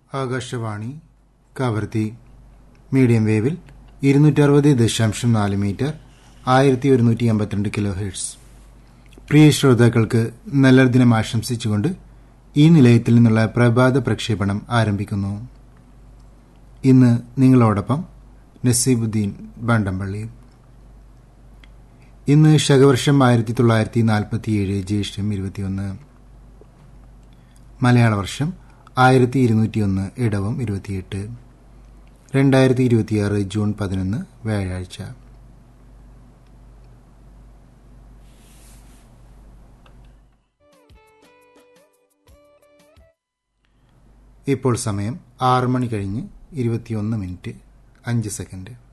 Akashvani കവർത്തി medium വേവിൽ ഇരുന്നൂറ്ററുപത് ദശാംശം നാല് metre ആയിരത്തി ഒരുന്നൂറ്റി അമ്പത്തിരണ്ട് കിലോ ഹെർട്സ് പ്രിയ ശ്രോതാക്കൾക്ക് നല്ല ദിനം ആശംസിച്ചുകൊണ്ട് ഈ നിലയത്തിൽ നിന്നുള്ള പ്രഭാത പ്രക്ഷേപണം ആരംഭിക്കുന്നു ഇന്ന് നിങ്ങളോടൊപ്പം നസീബുദ്ദീൻ ബണ്ടമ്പള്ളി ഇന്ന് ശകവർഷം ആയിരത്തി തൊള്ളായിരത്തി നാൽപ്പത്തിയേഴ് ജ്യേഷ്ഠം ഇരുപത്തിയൊന്ന് മലയാള വർഷം ആയിരത്തി ഇരുന്നൂറ്റിയൊന്ന് ഇടവം ഇരുപത്തിയെട്ട് രണ്ടായിരത്തി ഇരുപത്തിയാറ് ജൂൺ പതിനൊന്ന് വ്യാഴാഴ്ച ഇപ്പോൾ സമയം ആറ് മണി കഴിഞ്ഞ് ഇരുപത്തിയൊന്ന് മിനിറ്റ് അഞ്ച് സെക്കൻഡ്